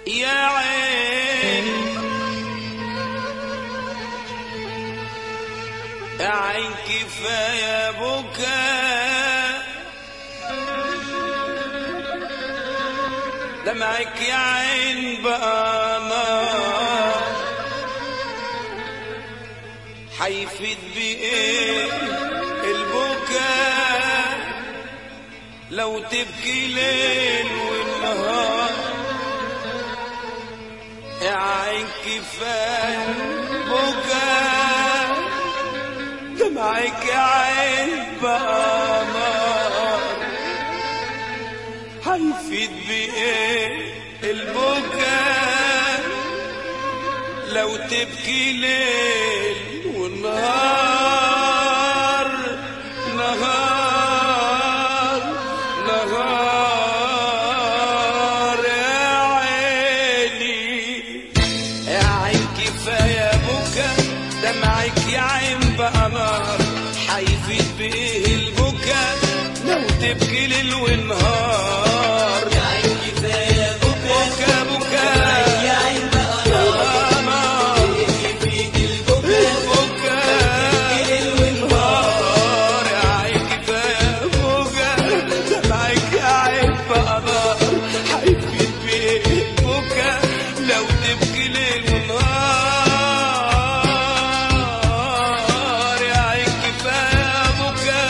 يا عين يا عين كفاية بكاء دمعك يا عين بقى نار حيفيد بإيه البكاء لو تبكي ليل والنهار يا عين كفاية بكاء دمعك يا عين بقى نار هيفيد بإيه البكاء لو تبكي ليل ونهار نهار نهار يا عيني يا عين كفاية بكا دمعك يا عين بقى نار حيفيد بإيه البكا لو تبكي ليل ونهار يا عين كفاية بكا بكا بكا يا عين بقى نار نار يفيد البكا بكا ليل ونهار نار يا عين كفاية بكا دمعك يا عين بقى نار حيفيد بإيه البكا لو تبكي ليل ونهار يا عين كفاية بكا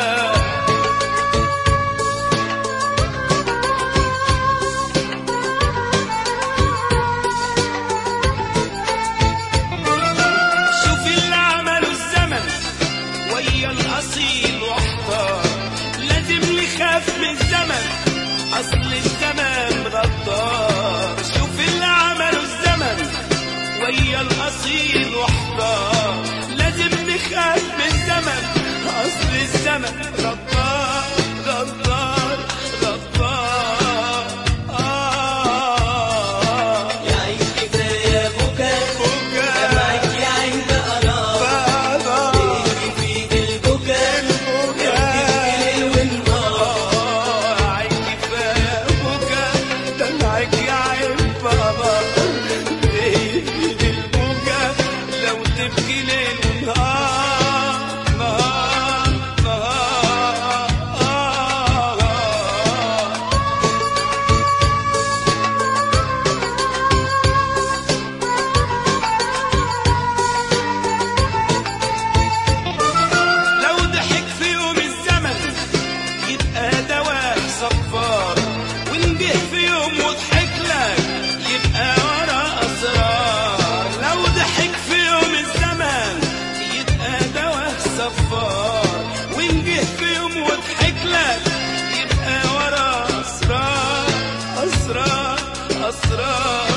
شوف اللي عمله الزمن ويا الاصيل واحتار لازم نخاف من الزمن اصل الزمن غدار شوف اللي عمله الزمن ويا الاصيل واحتار لازم نخاف من الزمن اصل الزمن غدار غدار غدار آه يا عين كفاية بكا بكا دمعك يا عين بقى نار بابا يفيد البكا بكا ليل ونهار عين كفاية بكا دمعك يا عين بابا بيد البكا لو تبكي ليل ونهار نهار نهار لو ضحك في يوم الزمن يبقى دواء صفار وان جه في يوم وضحك لك يبقى ورا اسرار لو ضحك في يوم الزمن يبقى دواء صفار وان جه في يوم وضحك لك يبقى ورا اسرار اسرار اسرار